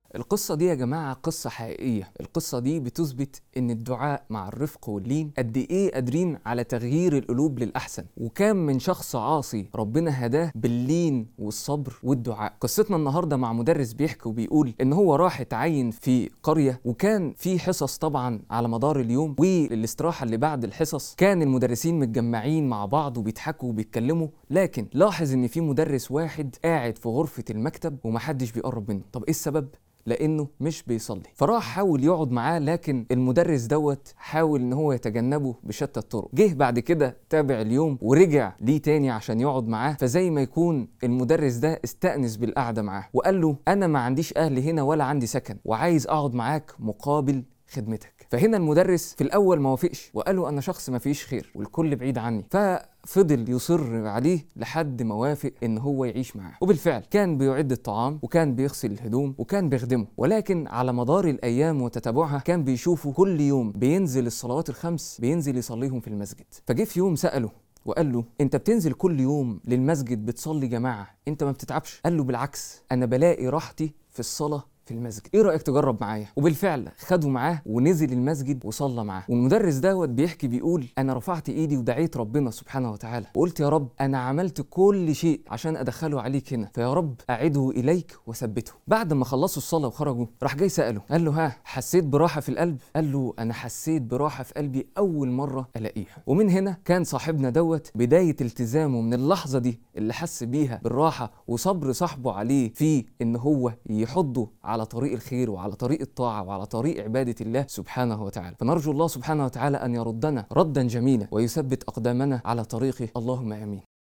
القصة دي يا جماعة قصة حقيقية القصة دي بتثبت ان الدعاء مع الرفق واللين قد ايه قادرين على تغيير القلوب للأحسن وكان من شخص عاصي ربنا هداه باللين والصبر والدعاء قصتنا النهاردة مع مدرس بيحكي وبيقول ان هو راح اتعين في قرية وكان في حصص طبعا على مدار اليوم والاستراحة اللي بعد الحصص كان المدرسين متجمعين مع بعض وبيضحكوا وبيتكلموا لكن لاحظ ان في مدرس واحد قاعد في غرفة المكتب ومحدش بيقرب منه طب ايه السبب لانه مش بيصلي فراح حاول يقعد معاه لكن المدرس دوت حاول ان هو يتجنبه بشتى الطرق جه بعد كده تابع اليوم ورجع ليه تاني عشان يقعد معاه فزي ما يكون المدرس ده استأنس بالقعده معاه وقال له انا ما عنديش اهل هنا ولا عندي سكن وعايز اقعد معاك مقابل خدمتك فهنا المدرس في الاول ما وافقش وقال له انا شخص ما فيش خير والكل بعيد عني ففضل يصر عليه لحد ما وافق ان هو يعيش معاه وبالفعل كان بيعد الطعام وكان بيغسل الهدوم وكان بيخدمه ولكن على مدار الايام وتتابعها كان بيشوفه كل يوم بينزل الصلوات الخمس بينزل يصليهم في المسجد فجه في يوم ساله وقال له انت بتنزل كل يوم للمسجد بتصلي جماعه انت ما بتتعبش قال له بالعكس انا بلاقي راحتي في الصلاه في المسجد ايه رايك تجرب معايا وبالفعل خده معاه ونزل المسجد وصلى معاه والمدرس دوت بيحكي بيقول انا رفعت ايدي ودعيت ربنا سبحانه وتعالى وقلت يا رب انا عملت كل شيء عشان ادخله عليك هنا فيا رب اعده اليك وثبته بعد ما خلصوا الصلاه وخرجوا راح جاي ساله قال له ها حسيت براحه في القلب قال له انا حسيت براحه في قلبي اول مره الاقيها ومن هنا كان صاحبنا دوت بدايه التزامه من اللحظه دي اللي حس بيها بالراحه وصبر صاحبه عليه في ان هو يحضه على طريق الخير وعلى طريق الطاعة وعلى طريق عبادة الله سبحانه وتعالى فنرجو الله سبحانه وتعالى أن يردنا ردا جميلا ويثبت أقدامنا على طريقه اللهم آمين